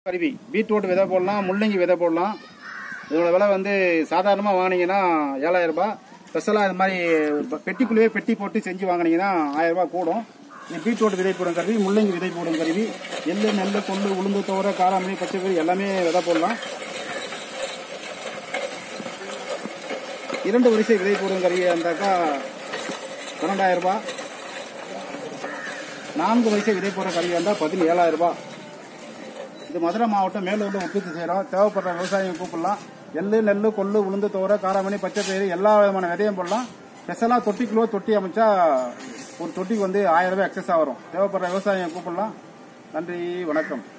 கருவி பீட்ரூட் விதை போடலாம் முள்ளங்கி விதை போடலாம் இதோட விலை வந்து சாதாரணமாக வாங்கினீங்கன்னா ஏழாயிரம் ரூபாய் ஸ்பெஷலாக இது மாதிரி ப- பெட்டிக்குள்ளேயே பெட்டி போட்டு செஞ்சு வாங்கினீங்கன்னா ஆயிரம் ரூபாய் கூடும் இந்த பீட்ரூட் விதை போடும் கருவி முள்ளங்கி விதை போடும் கருவி எள்ளு நெல் கொள்ளு உளுந்து துவரை காராமணி பச்சை கறி எல்லாமே விதை போடலாம் இரண்டு வரிசை விதை போடும் கருவி இருந்தாக்கா பன்னெண்டாயிரம் ரூபாய் நான்கு வரிசை விதை போடுற கருவி வந்தால் பதினேழாயிரம் ரூபாய் இது மதுரை மாவட்டம் மேலூர்ல உற்பத்தி செய்கிறோம் தேவைப்படுற விவசாயிகள் கூப்பிடலாம் எள்ளு நெல் கொள்ளு உளுந்து தோரை காராமணி பச்சை பயிறு எல்லா விதமான விதையும் போடலாம் ஸ்பெஷலாக தொட்டி கிலோ தொட்டி அமைச்சா ஒரு தொட்டிக்கு வந்து ஆயிரம் ரூபாய் எக்ஸஸாக வரும் தேவைப்படுற விவசாயிகள் கூப்பிடலாம் நன்றி வணக்கம்